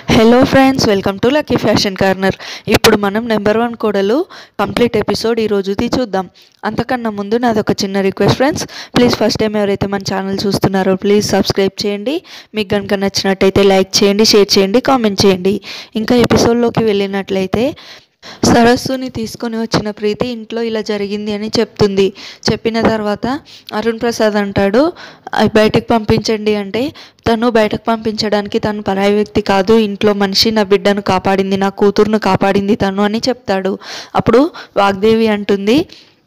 hello friends welcome to lucky fashion corner ఇప్పుడు మనం number one కోడలు కంప్లీట్ ఎపిసోడ్ ఈ రోజుది చూద్దాం అంతకన్నా ముందు నాది ఒక చిన్న request friends please first time ఎవరైతే మన ఛానల్ చూస్తున్నారో ప్లీజ్ సబ్స్క్రైబ్ చేయండి మీకు కనుక నచ్చినట్టయితే లైక్ చేయండి షేర్ చేయండి కామెంట్ చేయండి ఇంకా ఎపిసోడ్లోకి వెళ్ళినట్లయితే సరస్సుని తీసుకొని వచ్చిన ప్రీతి ఇంట్లో ఇలా జరిగింది అని చెప్తుంది చెప్పిన తర్వాత అరుణ్ ప్రసాద్ అంటాడు "అయ్ బయటకు పంపించండి అంటే తను బయటకు పంపించడానికి తను పరాయి వ్యక్తి కాదు ఇంట్లో మనిషి నా బిడ్డను కాపాడింది నా కూతురును కాపాడింది తను అని చెప్తాడు అప్పుడు వాగ్దేవి అంటుంది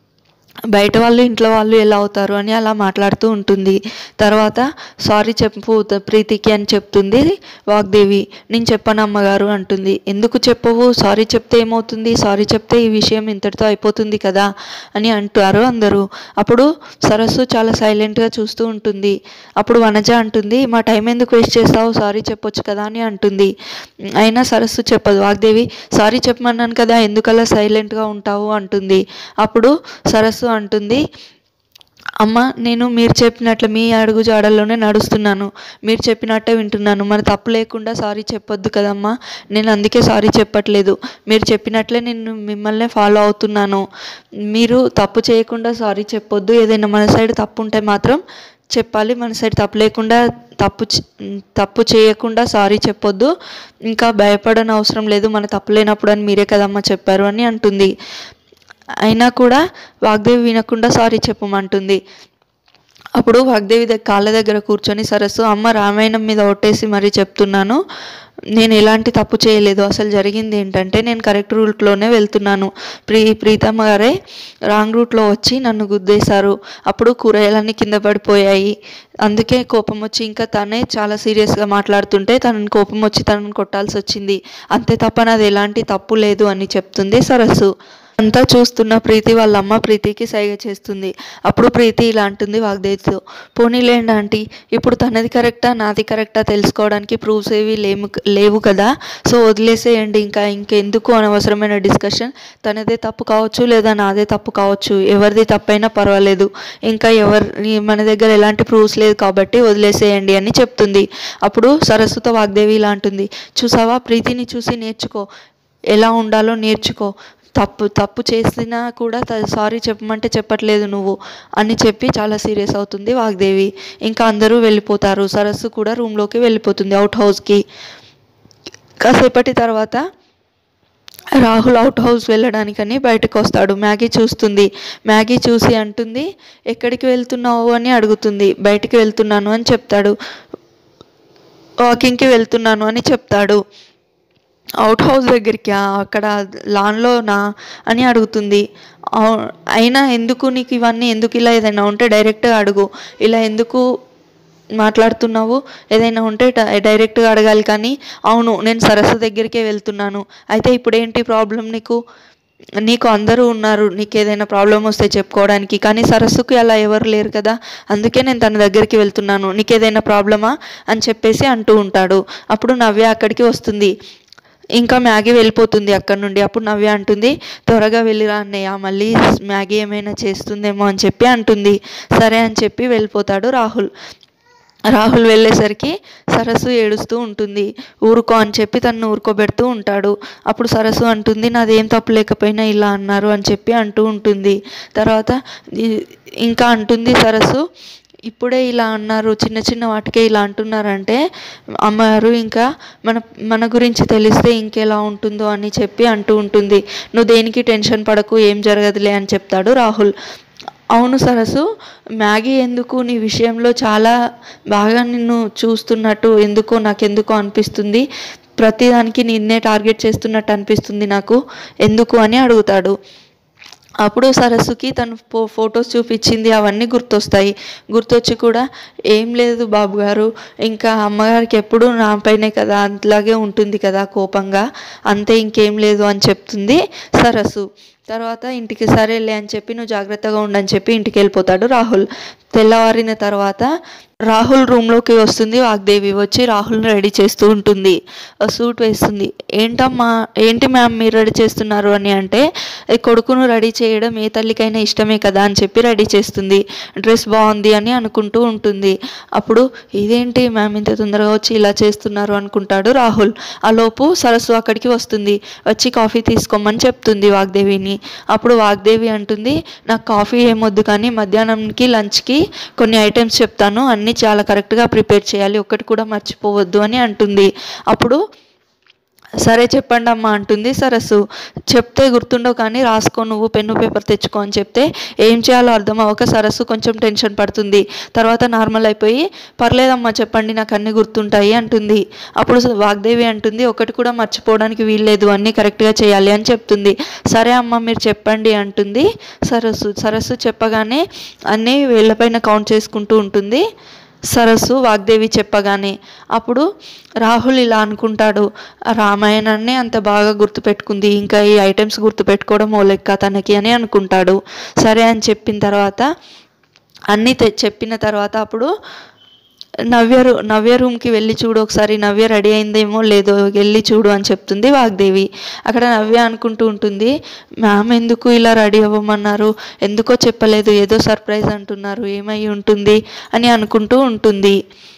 బయట వాళ్ళు ఇంట్లో వాళ్ళు ఎలా అవుతారు అని అలా మాట్లాడుతూ ఉంటుంది తర్వాత సారీ చెప్పు త- ప్రీతికి అని చెప్తుంది వాగ్దేవి నేను చెప్పను అమ్మగారు అంటుంది ఎందుకు చెప్పవు సారీ చెప్తే ఏమవుతుంది సారీ చెప్తే ఈ విషయం ఇంతటితో అయిపోతుంది కదా అని అంటారు అందరూ అప్పుడు సరస్సు చాలా సైలెంట్గా చూస్తూ ఉంటుంది అప్పుడు వనజ అంటుంది మా టైం ఎందుకు వేస్ట్ చేస్తావు సారీ చెప్పొచ్చు కదా అని అంటుంది అయినా సరస్సు చెప్పదు వాగ్దేవి సారీ చెప్పమన్నాను కదా ఎందుకలా సైలెంట్గా ఉంటావు అంటుంది అప్పుడు సరస్సు అంటుంది అమ్మ నేను మీరు చెప్పినట్లు మీ అడుగు జాడల్లోనే నడుస్తున్నాను మీరు చెప్పినట్టే వింటున్నాను మరి తప్పు లేకుండా సారీ చెప్పొద్దు కదమ్మా నేను అందుకే సారీ చెప్పట్లేదు మీరు చెప్పినట్లే నేను మిమ్మల్ని ఫాలో అవుతున్నాను మీరు తప్పు చేయకుండా సారీ చెప్పొద్దు ఏదైనా మన సైడ్ తప్పు ఉంటే మాత్రం చెప్పాలి మన సైడ్ తప్పు లేకుండా తప్పు చే- తప్పు చేయకుండా సారీ చెప్పొద్దు ఇంకా భయపడని అవసరం లేదు మన తప్పు లేనప్పుడు అని మీరే కదమ్మా చెప్పారు అని అంటుంది అయినా కూడా వాగ్దేవి వినకుండా సారీ చెప్పమంటుంది అప్పుడు వాగ్దేవి దగ్గర కాళ్ళ దగ్గర కూర్చొని సరస్సు అమ్మ రామాయణం మీద ఒట్టేసి మరీ చెప్తున్నాను నేను ఎలాంటి తప్పు చేయలేదు అసలు జరిగింది ఏంటంటే నేను కరెక్ట్ రూట్లోనే వెళ్తున్నాను ప్రీ ప్రీతమ్మ గారే రాంగ్ రూట్లో వచ్చి నన్ను గుద్దేశారు అప్పుడు కూరగాయలన్నీ కింద పడిపోయాయి అందుకే కోపం వచ్చి ఇంకా తనే చాలా సీరియస్గా మాట్లాడుతుంటే తనని కోపం వచ్చి తనని కొట్టాల్సి వచ్చింది అంతే తప్ప నాది ఎలాంటి తప్పు లేదు అని చెప్తుంది సరస్సు అంతా చూస్తున్న ప్రీతి వాళ్ళ అమ్మ ప్రీతికి సైగ చేస్తుంది అప్పుడు ప్రీతి ఇలా అంటుంది వాగ్దేవితో పోనీలేండి ఆంటీ ఇప్పుడు తనది కరెక్టా నాది కరెక్టా తెలుసుకోవడానికి ప్రూఫ్స్ ఏవి లేము లేవు కదా సో వదిలేసేయండి ఇంకా ఇంకెందుకు అనవసరమైన డిస్కషన్ తనదే తప్పు కావచ్చు లేదా నాదే తప్పు కావచ్చు ఎవరిది తప్పైనా పర్వాలేదు ఇంకా ఎవరి మన దగ్గర ఎలాంటి ప్రూఫ్స్ లేదు కాబట్టి వదిలేసేయండి అని చెప్తుంది అప్పుడు సరస్వత వాగ్దేవి ఇలా అంటుంది చూసావా ప్రీతిని చూసి నేర్చుకో ఎలా ఉండాలో నేర్చుకో తప్పు తప్పు చేసినా కూడా సారీ చెప్పమంటే చెప్పట్లేదు నువ్వు అని చెప్పి చాలా సీరియస్ అవుతుంది వాగ్దేవి ఇంకా అందరూ వెళ్ళిపోతారు సరస్సు కూడా రూమ్లోకి వెళ్ళిపోతుంది అవుట్ హౌస్కి కాసేపటి తర్వాత రాహుల్ అవుట్ హౌస్ వెళ్ళడానికని బయటకు వస్తాడు మ్యాగీ చూస్తుంది మ్యాగీ చూసి అంటుంది ఎక్కడికి వెళ్తున్నావు అని అడుగుతుంది బయటికి వెళ్తున్నాను అని చెప్తాడు వాకింగ్కి వెళ్తున్నాను అని చెప్తాడు అవుట్ హౌస్ దగ్గరికి అక్కడ లాన్లోనా అని అడుగుతుంది అవు- అయినా ఎందుకు నీకు ఇవన్నీ ఎందుకు ఇలా ఏదైనా ఉంటే డైరెక్ట్గా అడుగు ఇలా ఎందుకు మాట్లాడుతున్నావు ఏదైనా ఉంటే డ- డైరెక్ట్గా అడగాలి కానీ అవును నేను సరస్సు దగ్గరికే వెళ్తున్నాను అయితే ఇప్పుడు ఏంటి ప్రాబ్లం నీకు నీకు అందరూ ఉన్నారు నీకు ఏదైనా ప్రాబ్లం వస్తే చెప్పుకోవడానికి కానీ సరస్సుకి అలా ఎవరు లేరు కదా అందుకే నేను తన దగ్గరికి వెళ్తున్నాను నీకు ఏదైనా ప్రాబ్లమా అని చెప్పేసి అంటూ ఉంటాడు అప్పుడు నవ్య అక్కడికి వస్తుంది ఇంకా మ్యాగీ వెళ్ళిపోతుంది అక్కడ నుండి అప్పుడు నవ్య అంటుంది త్వరగా వెళ్ళిరా అన్నయ్య మళ్ళీ మ్యాగీ ఏమైనా చేస్తుందేమో అని చెప్పి అంటుంది సరే అని చెప్పి వెళ్ళిపోతాడు రాహుల్ రాహుల్ వెళ్ళేసరికి సరస్సు ఏడుస్తూ ఉంటుంది ఊరుకో అని చెప్పి తను ఊరుకోబెడుతూ ఉంటాడు అప్పుడు సరస్సు అంటుంది నాదేం తప్పు లేకపోయినా ఇలా అన్నారు అని చెప్పి అంటూ ఉంటుంది తర్వాత ఇ- ఇంకా అంటుంది సరస్సు ఇప్పుడే ఇలా అన్నారు చిన్న చిన్న వాటికే ఇలా అంటున్నారంటే అమ్మగారు ఇంకా మన మన గురించి తెలిస్తే ఇంకెలా ఉంటుందో అని చెప్పి అంటూ ఉంటుంది నువ్వు దేనికి టెన్షన్ పడకు ఏం జరగదులే అని చెప్తాడు రాహుల్ అవును సరస్సు మ్యాగీ ఎందుకు నీ విషయంలో చాలా బాగా నిన్ను చూస్తున్నట్టు ఎందుకో నాకెందుకో అనిపిస్తుంది ప్రతిదానికి నిన్నే టార్గెట్ చేస్తున్నట్టు అనిపిస్తుంది నాకు ఎందుకు అని అడుగుతాడు అప్పుడు సరస్సుకి తను ఫో ఫొటోస్ చూపించింది అవన్నీ గుర్తొస్తాయి గుర్తొచ్చి కూడా ఏం లేదు బాబు గారు ఇంకా అమ్మగారికి ఎప్పుడు నాపైనే కదా అంతలాగే ఉంటుంది కదా కోపంగా అంతే ఇంకేం లేదు అని చెప్తుంది సరస్సు తర్వాత ఇంటికి సరేలే అని చెప్పి నువ్వు జాగ్రత్తగా ఉండని చెప్పి ఇంటికి వెళ్ళిపోతాడు రాహుల్ తెల్లవారిన తర్వాత రాహుల్ రూమ్లోకి వస్తుంది వాగ్దేవి వచ్చి రాహుల్ని రెడీ చేస్తూ ఉంటుంది ఆ సూట్ వేస్తుంది ఏంటమ్మా ఏంటి మ్యామ్ మీరు రెడీ చేస్తున్నారు అని అంటే "ఈ కొడుకును రెడీ చేయడం ఏ తల్లికైనా ఇష్టమే కదా అని చెప్పి రెడీ చేస్తుంది డ్రెస్ బాగుంది అని అనుకుంటూ ఉంటుంది అప్పుడు ఇదేంటి మ్యామ్ ఇంత తొందరగా వచ్చి ఇలా చేస్తున్నారు అనుకుంటాడు రాహుల్ ఆ లోపు సరస్సు అక్కడికి వస్తుంది వచ్చి కాఫీ తీసుకోమని చెప్తుంది వాగ్దేవిని అప్పుడు వాగ్దేవి అంటుంది నాకు కాఫీ ఏమొద్దు కానీ మధ్యాహ్నంకి లంచ్కి కొన్ని ఐటమ్స్ చెప్తాను అన్నీ చాలా కరెక్ట్గా ప్రిపేర్ చేయాలి ఒక్కటి కూడా మర్చిపోవద్దు అని అంటుంది అప్పుడు సరే చెప్పండి అమ్మా అంటుంది సరస్సు చెప్తే గుర్తుండవు కానీ రాసుకో నువ్వు పెన్ను పేపర్ తెచ్చుకో అని చెప్తే ఏం చేయాలో అర్థం అవ్వక సరస్సు కొంచెం టెన్షన్ పడుతుంది తర్వాత నార్మల్ అయిపోయి పర్లేదమ్మా చెప్పండి నాకు అన్నీ గుర్తుంటాయి అంటుంది అప్పుడు వాగ్దేవి అంటుంది ఒకటి కూడా మర్చిపోవడానికి వీల్లేదు అన్నీ కరెక్ట్గా చేయాలి అని చెప్తుంది సరే అమ్మ మీరు చెప్పండి అంటుంది సరస్సు సరస్సు చెప్పగానే అన్నీ వేళ్ళపైన కౌంట్ చేసుకుంటూ ఉంటుంది సరస్సు వాగ్దేవి చెప్పగానే అప్పుడు రాహుల్ ఇలా అనుకుంటాడు "ఆ రామాయణాన్ని అంత బాగా గుర్తుపెట్టుకుంది ఇంకా ఈ ఐటమ్స్ గుర్తుపెట్టుకోవడం ఓ లెక్క తనకి అని అనుకుంటాడు సరే అని చెప్పిన తర్వాత అన్నీ తె చెప్పిన తర్వాత అప్పుడు నవ్య రూ నవ్య రూమ్కి వెళ్ళి చూడు ఒకసారి నవ్య రెడీ అయిందేమో లేదో వెళ్ళి చూడు అని చెప్తుంది వాగ్దేవి అక్కడ నవ్య అనుకుంటూ ఉంటుంది మ్యామ్ ఎందుకు ఇలా రెడీ అవ్వమన్నారు ఎందుకో చెప్పలేదు ఏదో సర్ప్రైజ్ అంటున్నారు ఏమై ఉంటుంది అని అనుకుంటూ ఉంటుంది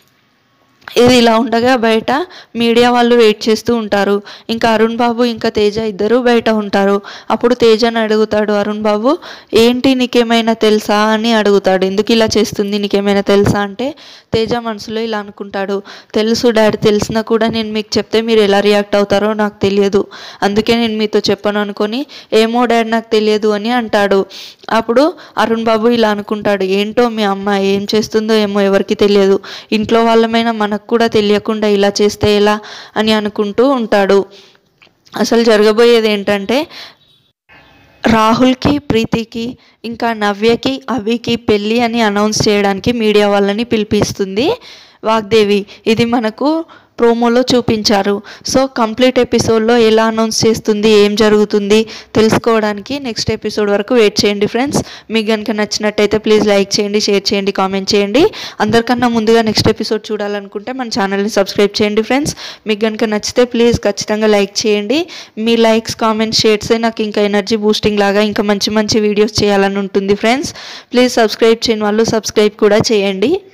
ఇది ఇలా ఉండగా బయట మీడియా వాళ్ళు వెయిట్ చేస్తూ ఉంటారు ఇంకా అరుణ్ బాబు ఇంకా తేజ ఇద్దరు బయట ఉంటారు అప్పుడు తేజని అడుగుతాడు అరుణ్ బాబు ఏంటి నీకేమైనా తెలుసా అని అడుగుతాడు ఎందుకు ఇలా చేస్తుంది నీకేమైనా తెలుసా అంటే తేజ మనసులో ఇలా అనుకుంటాడు తెలుసు డాడీ తెలిసినా కూడా నేను మీకు చెప్తే మీరు ఎలా రియాక్ట్ అవుతారో నాకు తెలియదు అందుకే నేను మీతో చెప్పను అనుకొని ఏమో డాడీ నాకు తెలియదు అని అంటాడు అప్పుడు అరుణ్ బాబు ఇలా అనుకుంటాడు ఏంటో మీ అమ్మ ఏం చేస్తుందో ఏమో ఎవరికి తెలియదు ఇంట్లో వాళ్ళమైనా మనకు కూడా తెలియకుండా ఇలా చేస్తే ఎలా అని అనుకుంటూ ఉంటాడు అసలు జరగబోయేది ఏంటంటే రాహుల్కి ప్రీతికి ఇంకా నవ్యకి అవికి పెళ్ళి అని అనౌన్స్ చేయడానికి మీడియా వాళ్ళని పిలిపిస్తుంది వాగ్దేవి ఇది మనకు ప్రోమోలో చూపించారు సో కంప్లీట్ ఎపిసోడ్లో ఎలా అనౌన్స్ చేస్తుంది ఏం జరుగుతుంది తెలుసుకోవడానికి నెక్స్ట్ ఎపిసోడ్ వరకు వెయిట్ చేయండి ఫ్రెండ్స్ మీకు కనుక నచ్చినట్టయితే ప్లీజ్ లైక్ చేయండి షేర్ చేయండి కామెంట్ చేయండి అందరికన్నా ముందుగా నెక్స్ట్ ఎపిసోడ్ చూడాలనుకుంటే మన ఛానల్ని సబ్స్క్రైబ్ చేయండి ఫ్రెండ్స్ మీకు కనుక నచ్చితే ప్లీజ్ ఖచ్చితంగా లైక్ చేయండి మీ లైక్స్ కామెంట్స్ షేర్సే నాకు ఇంకా ఎనర్జీ బూస్టింగ్ లాగా ఇంకా మంచి మంచి వీడియోస్ చేయాలని ఉంటుంది ఫ్రెండ్స్ ప్లీజ్ సబ్స్క్రైబ్ చేయని వాళ్ళు సబ్స్క్రైబ్ కూడా చేయండి